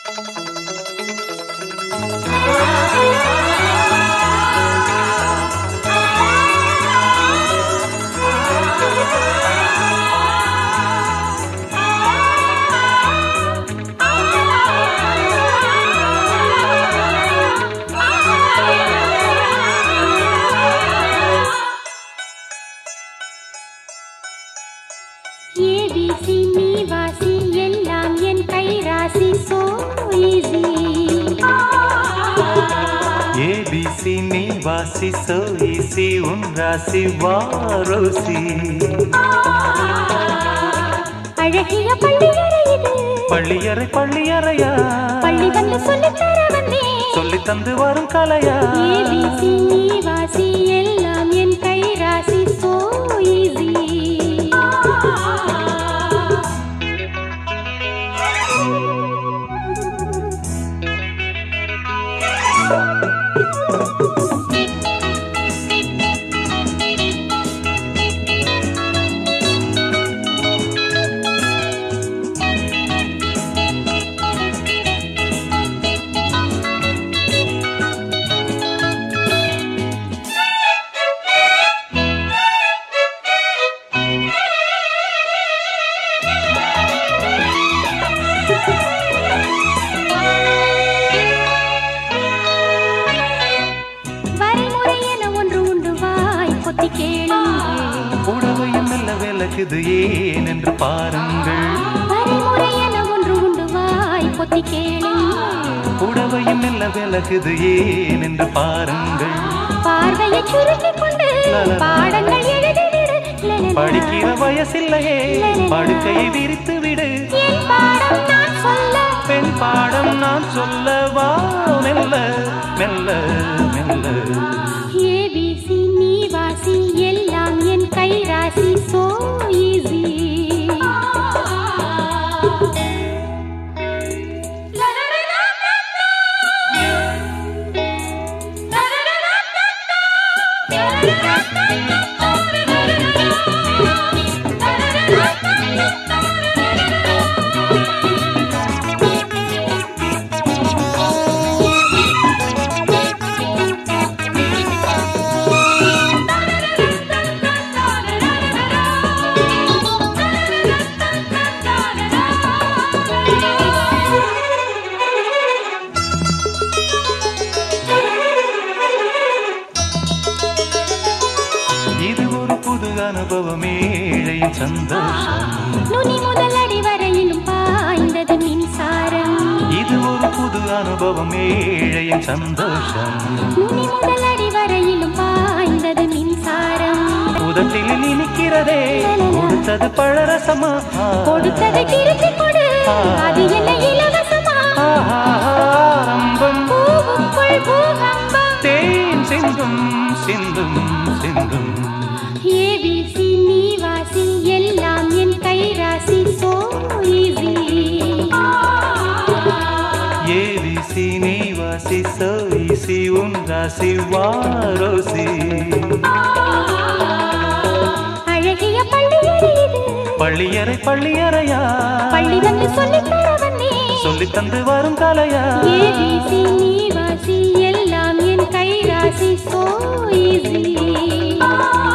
ABC நீ வாசி எல்லாம் என் கை ராசி சோ ஈஸி ஏபிசி நீ வாசி சோ ஈசி உன் ராசி வாரோசி அழகிய பள்ளியறை இது பள்ளியறை பள்ளியறையா பள்ளி வந்து சொல்லித் தர வந்தேன் சொல்லி தந்து வரும் கலையா ஏபிசி நீ வாசி எல்லாம் என் கை ராசி சோ ஈஸி வரைமுறை என ஒன்று உண்டு வாய் பொத்தி கேளுங்கள் புடவையும் மெல்ல விளக்குது ஏன் என்று பாருங்கள் வரைமுறை என ஒன்று உண்டு வாய் பொத்தி கேளுங்கள் புடவையும் மெல்ல விளக்குது ஏன் என்று பாருங்கள் பார்வையை சுருக்கிக் கொண்டு பாடங்கள் எழுதிவிடு லலலா. படிக்கிற வயசில்லையே படுக்கையை விரித்து விடு என் பாடம் நான் சொல்ல பெண் பாடம் நான் சொல்ல வா மெல்ல மெல்ல மெல்ல ஏபிசி நீ வாசி எல்லாம் என் கை ராசி சோ ஈஸி இது ஒரு புது அனுபவம் ஏழையின் சந்தோஷம் நுனி முதல் அடி வரையிலும் பாய்ந்தது மின்சாரம் இது ஒரு புது அனுபவம் ஏழையின் சந்தோஷம் நுனி முதல் அடி வரையிலும் பாய்ந்தது மின்சாரம் உதட்டில் இனிக்கிறதே கொடுத்தது பழரசமா கொடுத்ததை திருப்பி கொடு அது என்ன இலவசமா ஆரம்பம் பூவுக்குள் பூகம்பம் தேன் சிந்தும் சிந்தும் சிந்தும் ஏபிசி நீ வாசி எல்லாம் என் கை ராசி சோ ஈஸி ஏவிசி நீ வாசி சோயிசி உன் ராசி வாரோசி அழகிய பள்ளியறை இது பள்ளியறை பள்ளியறையா பள்ளி வந்து சொல்லித் தர வந்தேன் சொல்லி தந்து வரும் கலையா ஏபிசி நீ வாசி எல்லாம் என் கை ராசி சோ ஈஸி